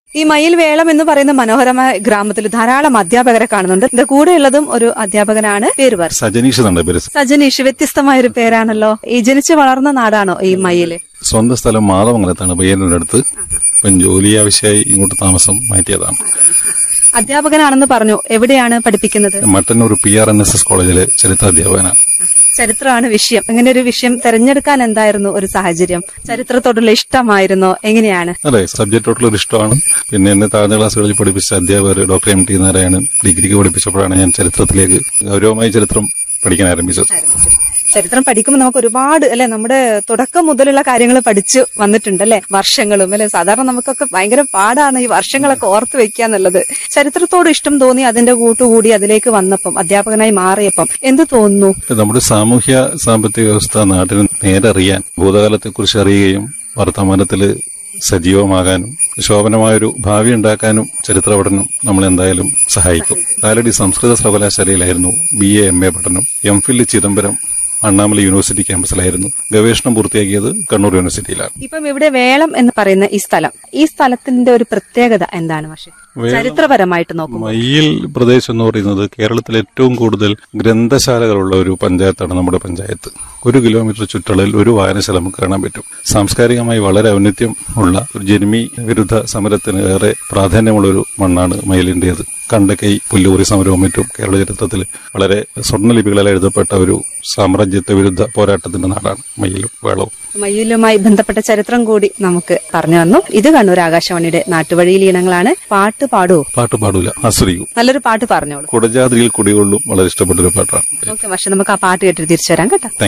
ഈ മയിൽ വേളം എന്ന് പറയുന്ന മനോഹരമായ ഗ്രാമത്തിൽ ധാരാളം അധ്യാപകരെ കാണുന്നുണ്ട് ഇതിന്റെ കൂടെയുള്ളതും ഒരു അധ്യാപകനാണ് പേര് പറ സജനീഷ് എന്നാണ് പേര് സജനീഷ് വ്യത്യസ്തമായ ഒരു പേരാണല്ലോ ഈ ജനിച്ചു വളർന്ന നാടാണോ ഈ മയില് സ്വന്തം സ്ഥലം മാതമംഗലത്താണ് പയ്യന്നൂരിന്റെ അടുത്ത് ഇപ്പം ജോലി ആവശ്യമായി ഇങ്ങോട്ട് താമസം മാറ്റിയതാണ് അധ്യാപകനാണെന്ന് പറഞ്ഞു എവിടെയാണ് പഠിപ്പിക്കുന്നത് Mattannur P R N S S കോളേജിലെ ചരിത്ര അധ്യാപകനാണ് ചരിത്രമാണ് വിഷയം അങ്ങനെ ഒരു വിഷയം തെരഞ്ഞെടുക്കാൻ എന്തായിരുന്നു ഒരു സാഹചര്യം ചരിത്രത്തോടുള്ള ഇഷ്ടമായിരുന്നോ എങ്ങനെയാണ് അതെ സബ്ജക്റ്റോട്ടുള്ള ഒരു ഇഷ്ടമാണ് പിന്നെ എന്നെ താഴ്ന്ന ക്ലാസ്സുകളിൽ പഠിപ്പിച്ച അധ്യാപകർ ഡോക്ടർ എം ടി നാരായണൻ ഡിഗ്രിക്ക് പഠിപ്പിച്ചപ്പോഴാണ് ഞാൻ ചരിത്രത്തിലേക്ക് ഗൗരവമായി ചരിത്രം പഠിക്കാൻ ആരംഭിച്ചത് ചരിത്രം പഠിക്കുമ്പോൾ നമുക്ക് ഒരുപാട് അല്ലെ നമ്മുടെ തുടക്കം മുതലുള്ള കാര്യങ്ങൾ പഠിച്ചു വന്നിട്ടുണ്ട് അല്ലെ വർഷങ്ങളും അല്ലെ സാധാരണ നമുക്കൊക്കെ ഭയങ്കര പാടാണ് ഈ വർഷങ്ങളൊക്കെ ഓർത്ത് വെക്കുക എന്നുള്ളത് ചരിത്രത്തോട് ഇഷ്ടം തോന്നി അതിന്റെ കൂട്ടുകൂടി അതിലേക്ക് വന്നപ്പം അധ്യാപകനായി മാറിയപ്പം എന്ത് തോന്നുന്നു നമ്മുടെ സാമൂഹ്യ സാമ്പത്തിക വ്യവസ്ഥ നാട്ടിന് നേരറിയാൻ ഭൂതകാലത്തെക്കുറിച്ച് അറിയുകയും വർത്തമാനത്തിൽ സജീവമാകാനും ശോഭനമായൊരു ഭാവി ഉണ്ടാക്കാനും ചരിത്ര പഠനം നമ്മൾ എന്തായാലും സഹായിക്കും കാലടി സംസ്കൃത സർവകലാശാലയിലായിരുന്നു ബി എ എം എ പഠനം M Phil Chidambaram Annamalai university ക്യാമ്പസിലായിരുന്നു ഗവേഷണം പൂർത്തിയാക്കിയത് കണ്ണൂർ യൂണിവേഴ്സിറ്റിയിലാണ് ഇപ്പം ഇവിടെ വേളം എന്ന് പറയുന്ന ഈ സ്ഥലം ഈ സ്ഥലത്തിന്റെ ഒരു പ്രത്യേകത എന്താണ് പക്ഷെ ചരിത്രപരമായിട്ട് നോക്കുമ്പോൾ മയ്യിൽ പ്രദേശം എന്ന് പറയുന്നത് കേരളത്തിലെ ഏറ്റവും കൂടുതൽ ഗ്രന്ഥശാലകളുള്ള ഒരു പഞ്ചായത്താണ് നമ്മുടെ പഞ്ചായത്ത് ഒരു കിലോമീറ്റർ ചുറ്റളവിൽ ഒരു വായനശാല നമുക്ക് കാണാൻ പറ്റും സാംസ്കാരികമായി വളരെ ഔന്നത്യം ഉള്ള ഒരു ജന്മി വിരുദ്ധ സമരത്തിന് ഏറെ പ്രാധാന്യമുള്ള ഒരു മണ്ണാണ് മയിലിന്റേത് കണ്ടക്കൈ പുല്ലൂറി സമരവും മറ്റും കേരള ചരിത്രത്തിൽ വളരെ സ്വർണ്ണലിപികളിൽ എഴുതപ്പെട്ട ഒരു സാമ്രാജ്യത്വ വിരുദ്ധ പോരാട്ടത്തിന്റെ നാടാണ് മയിലും വേളവും മയിലുമായി ബന്ധപ്പെട്ട ചരിത്രം കൂടി നമുക്ക് പറഞ്ഞു തന്നു ഇത് കണ്ണൂർ ആകാശവാണിയുടെ നാട്ടുവഴിയിൽ ഇനങ്ങളാണ് പാട്ട് പാടുവോ പാട്ട് പാടൂല ആസ്വദിക്കും നല്ലൊരു പാട്ട് പറഞ്ഞോളൂ കുടജാതിയിൽ കുടികൊള്ളും വളരെ ഇഷ്ടപ്പെട്ട ഒരു പാട്ടാണ് ഓക്കെ പക്ഷെ നമുക്ക് ആ പാട്ട് കേട്ടിട്ട് തിരിച്ചു വരാം കേട്ടോ